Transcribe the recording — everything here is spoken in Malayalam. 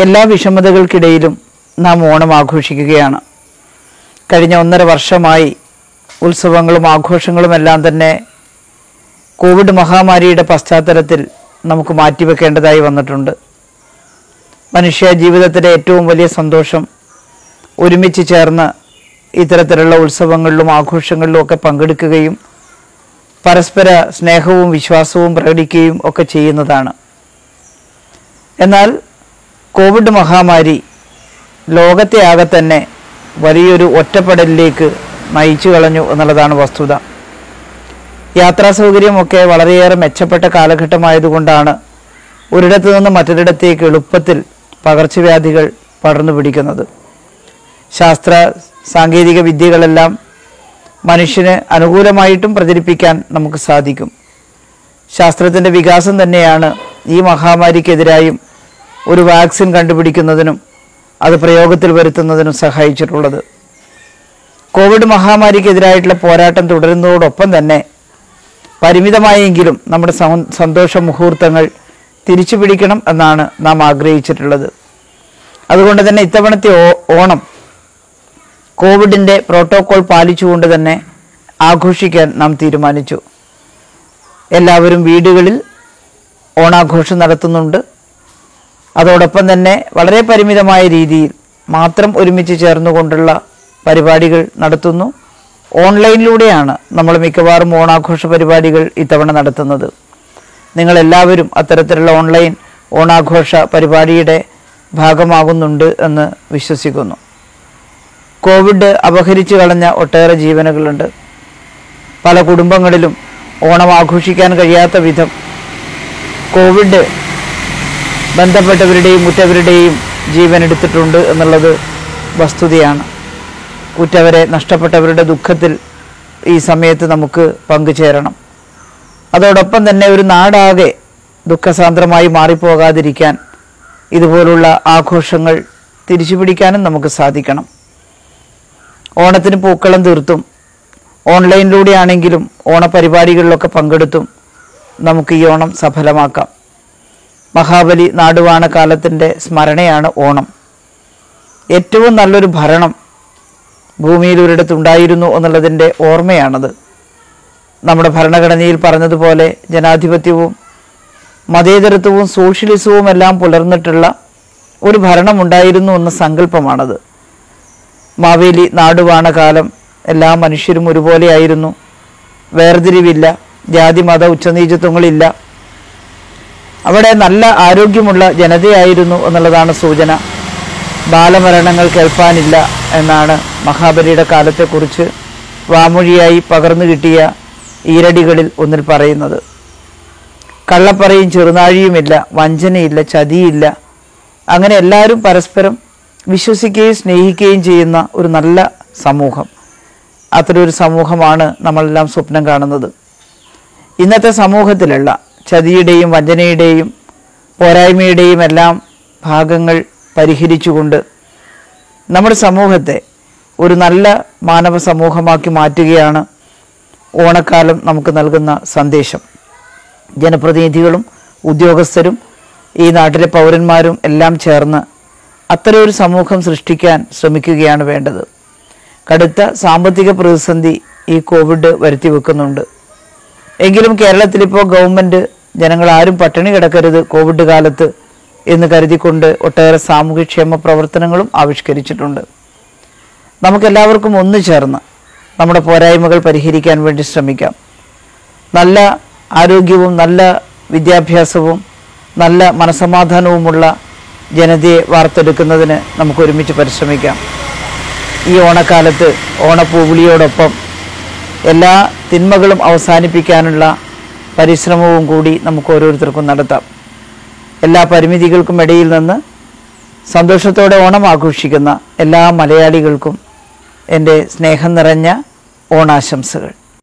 എല്ലാ വിഷമതകൾക്കിടയിലും നാം ഓണം ആഘോഷിക്കുകയാണ് കഴിഞ്ഞ ഒന്നര വർഷമായി ഉത്സവങ്ങളും ആഘോഷങ്ങളും എല്ലാം തന്നെ കോവിഡ് മഹാമാരിയുടെ പശ്ചാത്തലത്തിൽ നമുക്ക് മാറ്റിവെക്കേണ്ടതായി വന്നിട്ടുണ്ട് മനുഷ്യ ജീവിതത്തിലെ ഏറ്റവും വലിയ സന്തോഷം ഒരുമിച്ച് ചേർന്ന് ഇത്തരത്തിലുള്ള ഉത്സവങ്ങളിലും ആഘോഷങ്ങളിലും ഒക്കെ പങ്കെടുക്കുകയും പരസ്പര സ്നേഹവും വിശ്വാസവും പ്രകടിക്കുകയും ഒക്കെ ചെയ്യുന്നതാണ് എന്നാൽ കോവിഡ് മഹാമാരി ലോകത്തെ ആകെ തന്നെ വലിയൊരു ഒറ്റപ്പെടലിലേക്ക് നയിച്ചു കളഞ്ഞു എന്നുള്ളതാണ് വസ്തുത യാത്രാ സൗകര്യമൊക്കെ വളരെയേറെ മെച്ചപ്പെട്ട കാലഘട്ടമായതുകൊണ്ടാണ് ഒരിടത്തു നിന്ന് മറ്റൊരിടത്തേക്ക് എളുപ്പത്തിൽ പകർച്ചവ്യാധികൾ പടർന്നു പിടിക്കുന്നത് ശാസ്ത്ര സാങ്കേതിക വിദ്യകളെല്ലാം മനുഷ്യന് അനുകൂലമായിട്ടും പ്രചരിപ്പിക്കാൻ നമുക്ക് സാധിക്കും ശാസ്ത്രത്തിൻ്റെ വികാസം തന്നെയാണ് ഈ മഹാമാരിക്കെതിരായും ഒരു വാക്സിൻ കണ്ടുപിടിക്കുന്നതിനും അത് പ്രയോഗത്തിൽ വരുത്തുന്നതിനും സഹായിച്ചിട്ടുള്ളത് കോവിഡ് മഹാമാരിക്കെതിരായിട്ടുള്ള പോരാട്ടം തുടരുന്നതോടൊപ്പം തന്നെ പരിമിതമായെങ്കിലും നമ്മുടെ സൗ- സന്തോഷ മുഹൂർത്തങ്ങൾ തിരിച്ചു പിടിക്കണം എന്നാണ് നാം ആഗ്രഹിച്ചിട്ടുള്ളത് അതുകൊണ്ട് തന്നെ ഇത്തവണത്തെ ഓ- ഓണം കോവിഡിൻ്റെ പ്രോട്ടോകോൾ പാലിച്ചുകൊണ്ട് തന്നെ ആഘോഷിക്കാൻ നാം തീരുമാനിച്ചു എല്ലാവരും വീടുകളിൽ ഓണാഘോഷം നടത്തുന്നുണ്ട് അതോടൊപ്പം തന്നെ വളരെ പരിമിതമായ രീതിയിൽ മാത്രം ഒരുമിച്ച് ചേർന്നുകൊണ്ടുള്ള പരിപാടികൾ നടത്തുന്നു ഓൺലൈനിലൂടെയാണ് നമ്മൾ മിക്കവാറും ഓണാഘോഷ പരിപാടികൾ ഇത്തവണ നടത്തുന്നത് നിങ്ങളെല്ലാവരും അത്തരത്തിലുള്ള ഓൺലൈൻ ഓണാഘോഷ പരിപാടിയുടെ ഭാഗമാകുന്നുണ്ട് എന്ന് വിശ്വസിക്കുന്നു കോവിഡ് അപഹരിച്ചു കളഞ്ഞ ഒട്ടേറെ ജീവനുകളുണ്ട് പല കുടുംബങ്ങളിലും ഓണം ആഘോഷിക്കാൻ കഴിയാത്ത വിധം കോവിഡ് ബന്ധപ്പെട്ടവരുടെയും ഉറ്റവരുടെയും ജീവൻ എടുത്തിട്ടുണ്ട് എന്നുള്ളത് വസ്തുതയാണ് ഉറ്റവരെ നഷ്ടപ്പെട്ടവരുടെ ദുഃഖത്തിൽ ഈ സമയത്ത് നമുക്ക് പങ്കുചേരണം അതോടൊപ്പം തന്നെ ഒരു നാടാകെ ദുഃഖസാന്ദ്രമായി മാറിപ്പോകാതിരിക്കാൻ ഇതുപോലുള്ള ആഘോഷങ്ങൾ തിരിച്ചുപിടിക്കാനും നമുക്ക് സാധിക്കണം ഓണത്തിന് പൂക്കളം തീർത്തും ഓൺലൈനിലൂടെ ആണെങ്കിലും ഓണപരിപാടികളിലൊക്കെ പങ്കെടുത്തും നമുക്ക് ഈ ഓണം സഫലമാക്കാം മഹാബലി നാടുവാണ കാലത്തിൻ്റെ സ്മരണയാണ് ഓണം ഏറ്റവും നല്ലൊരു ഭരണം ഭൂമിയിൽ ഒരിടത്തുണ്ടായിരുന്നു എന്നുള്ളതിൻ്റെ ഓർമ്മയാണത് നമ്മുടെ ഭരണഘടനയിൽ പറഞ്ഞതുപോലെ ജനാധിപത്യവും മതേതരത്വവും സോഷ്യലിസവും എല്ലാം പുലർന്നിട്ടുള്ള ഒരു ഭരണമുണ്ടായിരുന്നു എന്ന സങ്കല്പമാണത് മാവേലി നാടുവാണ കാലം എല്ലാ മനുഷ്യരും ഒരുപോലെയായിരുന്നു വേർതിരിവില്ല ജാതി മത ഉച്ചനീചത്വങ്ങളില്ല അവിടെ നല്ല ആരോഗ്യമുള്ള ജനതയായിരുന്നു എന്നുള്ളതാണ് സൂചന ബാലമരണങ്ങൾ കേൾപ്പാനില്ല എന്നാണ് മഹാബലിയുടെ കാലത്തെക്കുറിച്ച് വാമൊഴിയായി പകർന്നു കിട്ടിയ ഈരടികളിൽ ഒന്നിൽ പറയുന്നത് കള്ളപ്പറയും ചെറുനാഴിയുമില്ല വഞ്ചനയില്ല ചതിയില്ല അങ്ങനെ എല്ലാവരും പരസ്പരം വിശ്വസിക്കുകയും സ്നേഹിക്കുകയും ചെയ്യുന്ന ഒരു നല്ല സമൂഹം അത്തരൊരു സമൂഹമാണ് നമ്മളെല്ലാം സ്വപ്നം കാണുന്നത് ഇന്നത്തെ സമൂഹത്തിലുള്ള ചതിയുടെയും വഞ്ചനയുടെയും പോരായ്മയുടെയും എല്ലാം ഭാഗങ്ങൾ പരിഹരിച്ചുകൊണ്ട് നമ്മുടെ സമൂഹത്തെ ഒരു നല്ല മാനവ സമൂഹമാക്കി മാറ്റുകയാണ് ഓണക്കാലം നമുക്ക് നൽകുന്ന സന്ദേശം ജനപ്രതിനിധികളും ഉദ്യോഗസ്ഥരും ഈ നാട്ടിലെ പൗരന്മാരും എല്ലാം ചേർന്ന് അത്തരം ഒരു സമൂഹം സൃഷ്ടിക്കാൻ ശ്രമിക്കുകയാണ് വേണ്ടത് കടുത്ത സാമ്പത്തിക പ്രതിസന്ധി ഈ കോവിഡ് വരുത്തി വെക്കുന്നുണ്ട് എങ്കിലും കേരളത്തിലിപ്പോൾ ഗവൺമെൻറ് ജനങ്ങൾ ആരും പട്ടിണി കിടക്കരുത് കോവിഡ് കാലത്ത് എന്ന് കരുതിക്കൊണ്ട് ഒട്ടേറെ സാമൂഹ്യക്ഷേമ പ്രവർത്തനങ്ങളും ആവിഷ്കരിച്ചിട്ടുണ്ട് നമുക്കെല്ലാവർക്കും ഒന്നു ചേർന്ന് നമ്മുടെ പോരായ്മകൾ പരിഹരിക്കാൻ വേണ്ടി ശ്രമിക്കാം നല്ല ആരോഗ്യവും നല്ല വിദ്യാഭ്യാസവും നല്ല മനസമാധാനവുമുള്ള ജനതയെ വാർത്തെടുക്കുന്നതിന് നമുക്ക് ഒരുമിച്ച് പരിശ്രമിക്കാം ഈ ഓണക്കാലത്ത് ഓണപ്പൂവിളിയോടൊപ്പം എല്ലാ തിന്മകളും അവസാനിപ്പിക്കാനുള്ള പരിശ്രമവും കൂടി നമുക്ക് ഓരോരുത്തർക്കും നടത്താം എല്ലാ പരിമിതികൾക്കും ഇടയിൽ നിന്ന് സന്തോഷത്തോടെ ഓണം ആഘോഷിക്കുന്ന എല്ലാ മലയാളികൾക്കും എൻ്റെ സ്നേഹം നിറഞ്ഞ ഓണാശംസകൾ